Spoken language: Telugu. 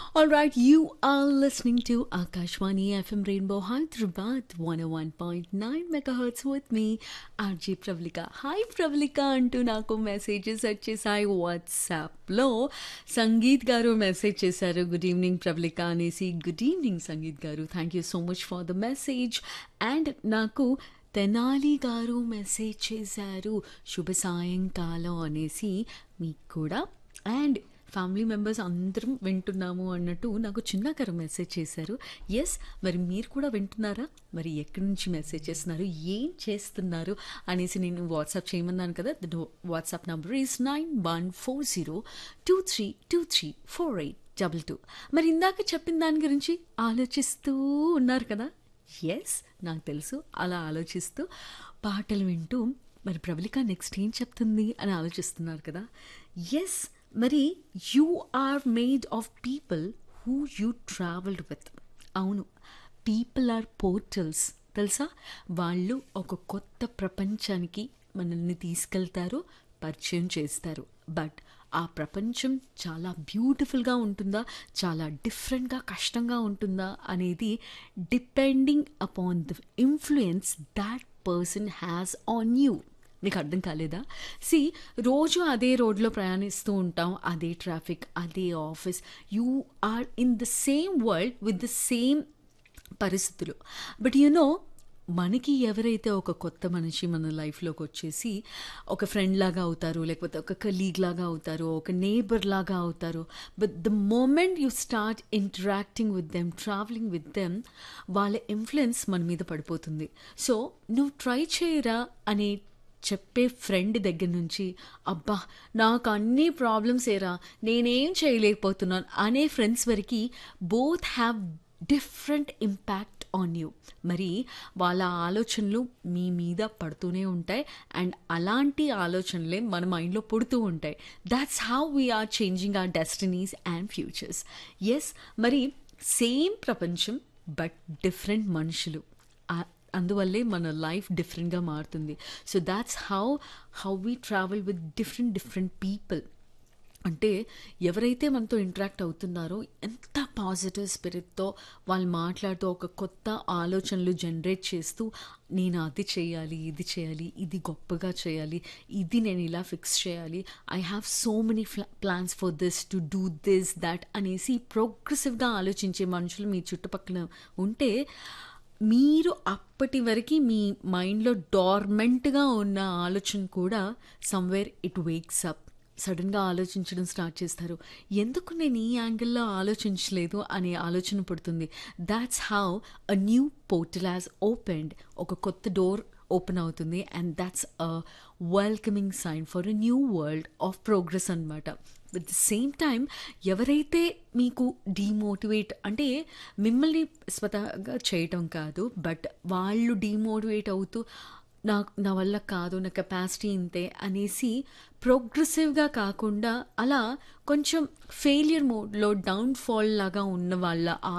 All right, you are listening to Akashwani FM Rainbow Hyderabad 101.9 megahertz with me, RJ Pravlika. Hi Pravalika అంటూ నాకు మెసేజెస్ వచ్చేసాయి వాట్సాప్లో సంగీత్ గారు మెసేజ్ చేశారు గుడ్ ఈవినింగ్ ప్రవళిక అనేసి గుడ్ ఈవినింగ్ సంగీత్ గారు thank you so much for the message and నాకు తెనాలి గారు మెసేజ్ చేశారు శుభ సాయంకాలం అనేసి మీకు కూడా అండ్ ఫ్యామిలీ మెంబర్స్ అందరం వింటున్నాము అన్నట్టు నాకు చిన్నగారు మెసేజ్ చేశారు ఎస్ మరి మీరు కూడా వింటున్నారా మరి ఎక్కడి నుంచి మెసేజ్ చేస్తున్నారు ఏం చేస్తున్నారు అనేసి నేను వాట్సాప్ చేయమన్నాను కదా the WhatsApp number is nine one four zero two three two three four eight double two మరి ఇందాక చెప్పిన దాని గురించి ఆలోచిస్తూ ఉన్నారు కదా ఎస్ నాకు తెలుసు అలా ఆలోచిస్తూ పాటలు వింటూ మరి ప్రబలిక నెక్స్ట్ ఏం చెప్తుంది అని ఆలోచిస్తున్నారు కదా ఎస్ మరి you are made of people who you travelled with అవును పీపుల్ ఆర్ పోర్టల్స్ తెలుసా వాళ్ళు ఒక కొత్త ప్రపంచానికి మనల్ని తీసుకెళ్తారు పరిచయం చేస్తారు బట్ ఆ ప్రపంచం చాలా బ్యూటిఫుల్గా ఉంటుందా చాలా డిఫరెంట్గా కష్టంగా ఉంటుందా అనేది depending upon the influence that person has on you మీకు అర్థం కాలేదా సి రోజు అదే రోడ్లో ప్రయాణిస్తూ ఉంటాం అదే ట్రాఫిక్ అదే office you are in the same world with the same పరిస్థితులు బట్ యు నో మనకి ఎవరైతే ఒక కొత్త మనిషి మన లైఫ్లోకి వచ్చేసి ఒక ఫ్రెండ్ లాగా అవుతారు లేకపోతే ఒక కలీగ్ లాగా అవుతారు ఒక నేబర్ లాగా అవుతారు but the moment you start interacting with them travelling with them వాళ్ళ ఇన్ఫ్లుయెన్స్ మన మీద పడిపోతుంది సో నువ్వు ట్రై చేయరా అనే చెప్పే ఫ్రెండ్ దగ్గర నుంచి అబ్బా నాకు అన్ని ప్రాబ్లమ్స్ ఏరా నేనేం చేయలేకపోతున్నాను అనే ఫ్రెండ్స్ వరకు both have different impact on you మరి వాళ్ళ ఆలోచనలు మీ మీద పడుతూనే ఉంటాయి అండ్ అలాంటి ఆలోచనలే మన మైండ్లో పుడుతూ ఉంటాయి that's how we are changing our destinies and futures yes మరి సేమ్ ప్రపంచం బట్ డిఫరెంట్ మనుషులు అందువల్లే మన లైఫ్ డిఫరెంట్గా మారుతుంది so that's how how we travel with different different people అంటే ఎవరైతే మనతో ఇంటరాక్ట్ అవుతున్నారో ఎంత పాజిటివ్ స్పిరిట్తో వాళ్ళు మాట్లాడుతూ ఒక కొత్త ఆలోచనలు జనరేట్ చేస్తూ నేను అది చేయాలి ఇది చేయాలి ఇది గొప్పగా చేయాలి ఇది నేను ఇలా ఫిక్స్ చేయాలి I have so many plans for this to do this that అనేసి ప్రోగ్రెసివ్గా ఆలోచించే మనుషులు మీ చుట్టుపక్కల ఉంటే మీరు అప్పటి వరకు మీ మైండ్లో డార్మెంట్గా ఉన్న ఆలోచన కూడా సమ్వేర్ ఇట్ వేక్స్ అప్ సడన్గా ఆలోచించడం స్టార్ట్ చేస్తారు ఎందుకు నేను ఈ యాంగిల్లో ఆలోచించలేదు అనే ఆలోచన పుడుతుంది that's how a new portal has opened ఒక కొత్త డోర్ ఓపెన్ అవుతుంది and that's a welcoming sign for a new world of progress అనమాట విత్ ద సేమ్ టైం ఎవరైతే మీకు డీమోటివేట్ అంటే మిమ్మల్ని స్వతహాగా చేయటం కాదు బట్ వాళ్ళు డీమోటివేట్ అవుతూ నాకు నా వల్ల కాదు నా కెపాసిటీ ఇంతే అనేసి ప్రోగ్రెసివ్గా కాకుండా అలా కొంచెం ఫెయిలియర్ మోడ్లో డౌన్ఫాల్ లాగా ఉన్న వాళ్ళ